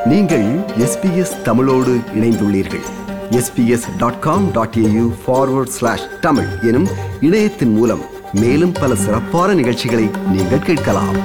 நீங்கள் எஸ்பிஎஸ் தமிழோடு இணைந்துள்ளீர்கள் SBS dot com dot AU forward slash Tamil எனும் இணையத்தின் மூலம் மேலும் பல சிறப்பான நிகழ்ச்சிகளை நீங்கள் கேட்கலாம்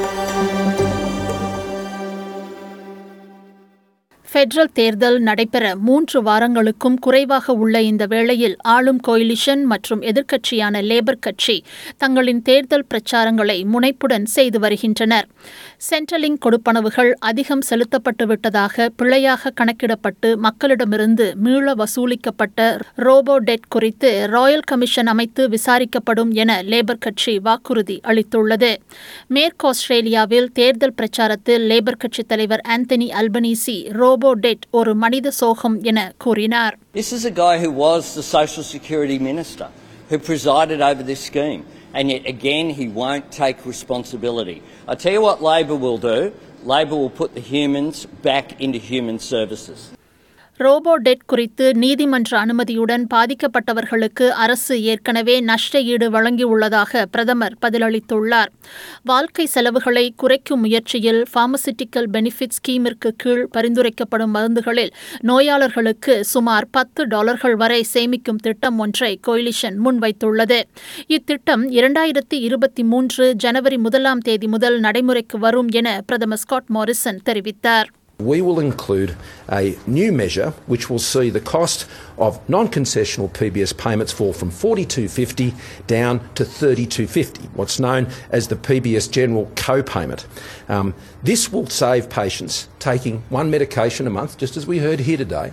ஃபெடரல் தேர்தல் நடைபெற மூன்று வாரங்களுக்கும் குறைவாக உள்ள இந்த வேளையில் ஆளும் கோயிலிஷன் மற்றும் எதிர்க்கட்சியான லேபர் கட்சி தங்களின் தேர்தல் பிரச்சாரங்களை முனைப்புடன் செய்து வருகின்றனர் சென்ட்ரலிங் கொடுப்பனவுகள் அதிகம் செலுத்தப்பட்டு விட்டதாக பிழையாக கணக்கிடப்பட்டு மக்களிடமிருந்து மீள வசூலிக்கப்பட்ட ரோபோ டெட் குறித்து ராயல் கமிஷன் அமைத்து விசாரிக்கப்படும் என லேபர் கட்சி வாக்குறுதி அளித்துள்ளது மேற்கு ஆஸ்திரேலியாவில் தேர்தல் பிரச்சாரத்தில் லேபர் கட்சித் தலைவர் ஆந்தனி அல்பனீசி ரோபோ டெட் ஒரு மனித சோகம் என கூறினார் This is a guy who was the Social Security Minister, who presided over this scheme, and yet again he won't take responsibility. I tell you what Labor will do Labor will put the humans back into human services. Robo debt குறித்து நீதிமன்ற அனுமதியுடன் பாதிக்கப்பட்டவர்களுக்கு அரசு ஏற்கனவே நஷ்ட ஈடு வழங்கியுள்ளதாக பிரதமர் பதிலளித்துள்ளார் வாழ்க்கை செலவுகளை குறைக்கும் முயற்சியில் பார்மசிட்டிக்கல் பெனிஃபிட் ஸ்கீமிற்கு கீழ் பரிந்துரைக்கப்படும் மருந்துகளில் நோயாளர்களுக்கு சுமார் பத்து டாலர்கள் வரை சேமிக்கும் திட்டம் ஒன்றை கோயிலிஷன் முன்வைத்துள்ளது இத்திட்டம் இரண்டாயிரத்தி இருபத்தி மூன்று ஜனவரி முதலாம் தேதி முதல் நடைமுறைக்கு வரும் என பிரதமர் ஸ்காட் மாரிசன் தெரிவித்தார் We will include a new measure which will see the cost of non-concessional PBS payments fall from 42.50 down to 32.50, what's known as the PBS general co-payment. Um, this will save patients taking one medication a month, just as we heard here today,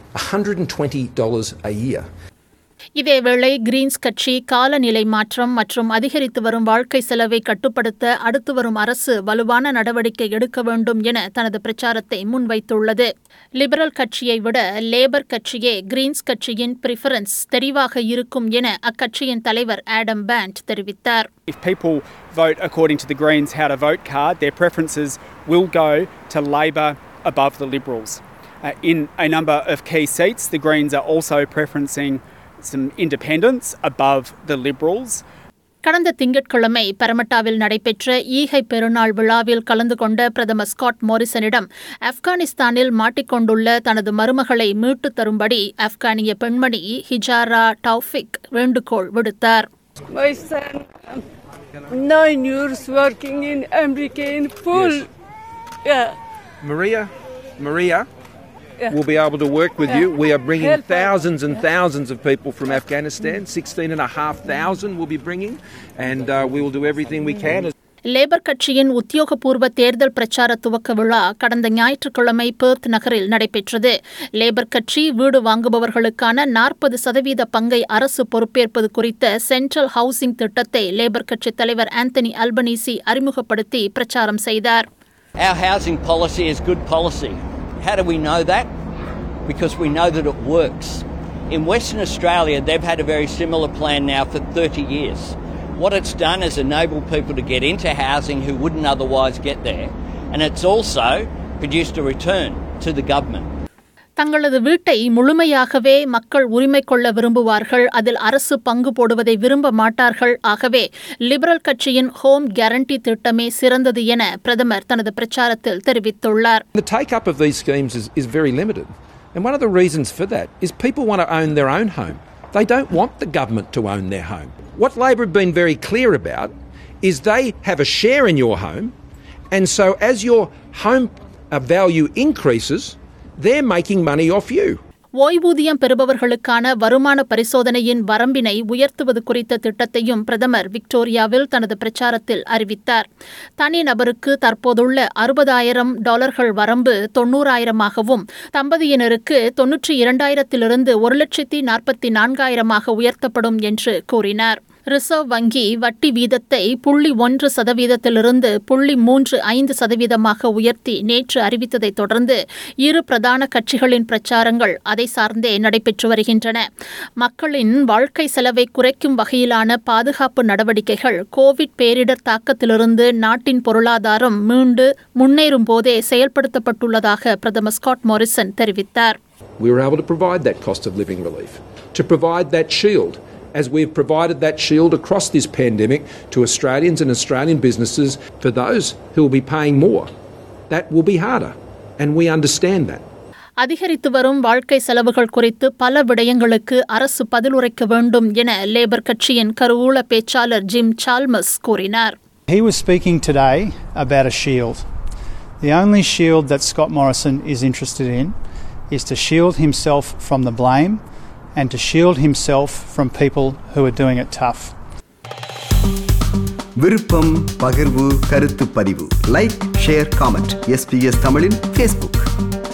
$120 a year. இதேவேளை Greens கட்சி காலநிலை மாற்றம் மற்றும் அதிகரித்து வரும் வாழ்க்கை செலவை கட்டுப்படுத்த அடுத்து வரும் அரசு வலுவான நடவடிக்கை எடுக்க வேண்டும் என தனது பிரச்சாரத்தை முன்வைத்துள்ளது லிபரல் கட்சியை விட லேபர் கட்சியே கிரீன்ஸ் கட்சியின் பிரிஃபரன்ஸ் தெரிவாக இருக்கும் என அக்கட்சியின் தலைவர் ஆடம் பேண்ட் தெரிவித்தார் If people vote according to the Greens how to vote card, their preferences will go to Labor above the Liberals. Uh, in a number of key seats, the Greens are also preferencing some independents above the Liberals. கடந்த திங்கட்கிழமை பரமட்டாவில் நடைபெற்ற ஈகை பெருநாள் விழாவில் கலந்து கொண்ட பிரதமர் Scott மோரிசனிடம் ஆப்கானிஸ்தானில் மாட்டிக்கொண்டுள்ள தனது மருமகளை மீட்டுத் தரும்படி ஆப்கானிய பெண்மணி ஹிஜாரா டவுஃபிக் வேண்டுகோள் விடுத்தார் My son, um, nine years working in America in full. Yeah. Maria, Maria, Yeah. we'll be able to work with Yeah. you. We are bringing Help us. thousands and thousands of people from Afghanistan. Sixteen and a half thousand we'll be bringing, and uh, we will do everything we can. Labor கட்சியின் உத்தியோகபூர்வ தேர்தல் பிரச்சார துவக்க விழா கடந்த ஞாயிற்றுக்கிழமை Perth நகரில் நடைபெற்றது லேபர் கட்சி வீடு வாங்குபவர்களுக்கான நாற்பது சதவீத பங்கை அரசு பொறுப்பேற்பது குறித்த சென்ட்ரல் ஹவுசிங் திட்டத்தை லேபர் கட்சித் தலைவர் ஆந்தனி அல்பனீசி அறிமுகப்படுத்தி பிரச்சாரம் செய்தார் Our housing policy is good policy. How do we know that? Because we know that it works. In Western Australia, they've had a very similar plan now for 30 years. What it's done is enable people to get into housing who wouldn't otherwise get there, and it's also produced a return to the government. தங்களது வீட்டை முழுமையாகவே மக்கள் உரிமை கொள்ள விரும்புவார்கள் அதில் அரசு பங்கு போடுவதை விரும்ப மாட்டார்கள் ஆகவே லிபரல் கட்சியின் ஹோம் கேரண்டி திட்டமே சிறந்தது என பிரதமர் தனது பிரச்சாரத்தில் தெரிவித்துள்ளார் The take up of these schemes is, is very limited. And one of the reasons for that is people want to own their own home. They don't want the government to own their home. What Labor have been very clear about is they have a share in your home, and so as your home uh, value increases, they're making money off you. ஓய்வூதியம் பெறுபவர்களுக்கான வருமான பரிசோதனையின் வரம்பினை உயர்த்துவது குறித்த திட்டத்தையும் பிரதமர் விக்டோரியாவில் தனது பிரச்சாரத்தில் அறிவித்தார் தனிநபருக்கு தற்போதுள்ள அறுபதாயிரம் டாலர்கள் வரம்பு தொன்னூறாயிரமாகவும் தம்பதியினருக்கு தொன்னூற்றி இரண்டாயிரத்திலிருந்து ஒரு லட்சத்தி நாற்பத்தி நான்காயிரமாக உயர்த்தப்படும் என்று கூறினார் ரிசர்வ் வங்கி வட்டி வீதத்தை புள்ளி ஒன்று சதவீதத்திலிருந்து புள்ளி மூன்று ஐந்து சதவீதமாக உயர்த்தி நேற்று அறிவித்ததைத் தொடர்ந்து இரு பிரதான கட்சிகளின் பிரச்சாரங்கள் அதை சார்ந்தே நடைபெற்று வருகின்றன மக்களின் வாழ்க்கை செலவை குறைக்கும் வகையிலான பாதுகாப்பு நடவடிக்கைகள் கோவிட் பேரிடர் தாக்கத்திலிருந்து நாட்டின் பொருளாதாரம் மீண்டு முன்னேறும் போதே செயல்படுத்தப்பட்டுள்ளதாக பிரதமர் ஸ்காட் மோரிசன் தெரிவித்தார் We were able to provide that cost of living relief, to provide that shield, as we've provided that shield across this pandemic to Australians and Australian businesses for those who will be paying more. That will be harder. and we understand that. அதிகரித்து வரும் வாழ்க்கை செலவுகள் குறித்து பல விடயங்களுக்கு அரசு பதிலுரைக்க வேண்டும் என லேபர் கட்சியின் கருவூல பேச்சாளர் ஜிம் சால்மஸ் கூறினார் He was speaking today about a shield. The only shield that Scott Morrison is interested in is to shield himself from the blame and to shield himself from people who are doing it tough. விருப்பம் பகிர்வு கருத்து பதிவு like share comment SBS தமிழின் Facebook